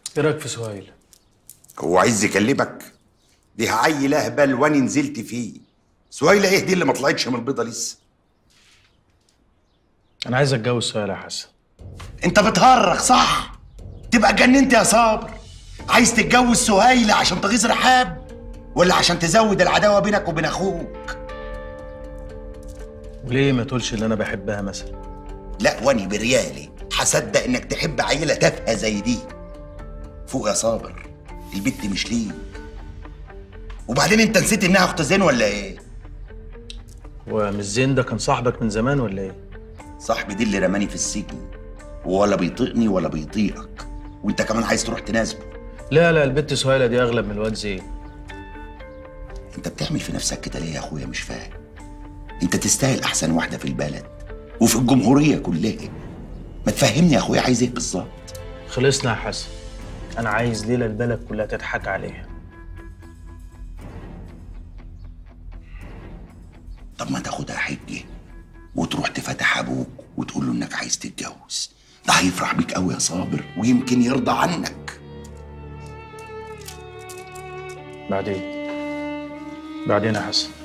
ايه رايك في سهيل هو عايز يكلمك دي عيل اهبل وانا نزلت فيه سهيلة ايه دي اللي ما طلعتش من البيضه لسه انا عايز اتجوز سهيل يا حسن انت بتهرخ صح تبقى جننت يا صابر عايز تتجوز سهيلة عشان تغيظ رحاب ولا عشان تزود العداوه بينك وبين اخوك وليه ما تقولش اللي انا بحبها مثلا لا واني بريالي هصدق انك تحب عيله تافهه زي دي فوق يا صابر البت مش ليك وبعدين انت نسيت انها اخت زين ولا ايه ومش زين ده كان صاحبك من زمان ولا ايه صاحبي دي اللي رماني في السجن ولا بيطيقني ولا بيطيقك وانت كمان عايز تروح تناسبه لا لا البت سهيلة دي اغلب من الواد زين انت بتعمل في نفسك كده ليه يا اخويا مش فاهم انت تستاهل احسن واحده في البلد وفي الجمهوريه كلها ما تفهمني يا اخويا عايز ايه بالظبط خلصنا يا حسن انا عايز ليلة البلد كلها تضحك عليها طب ما تاخدها حجه وتروح تفتح ابوك وتقول له انك عايز تتجوز ده هيفرح بيك قوي يا صابر ويمكن يرضى عنك بعدين بعدين يا حسن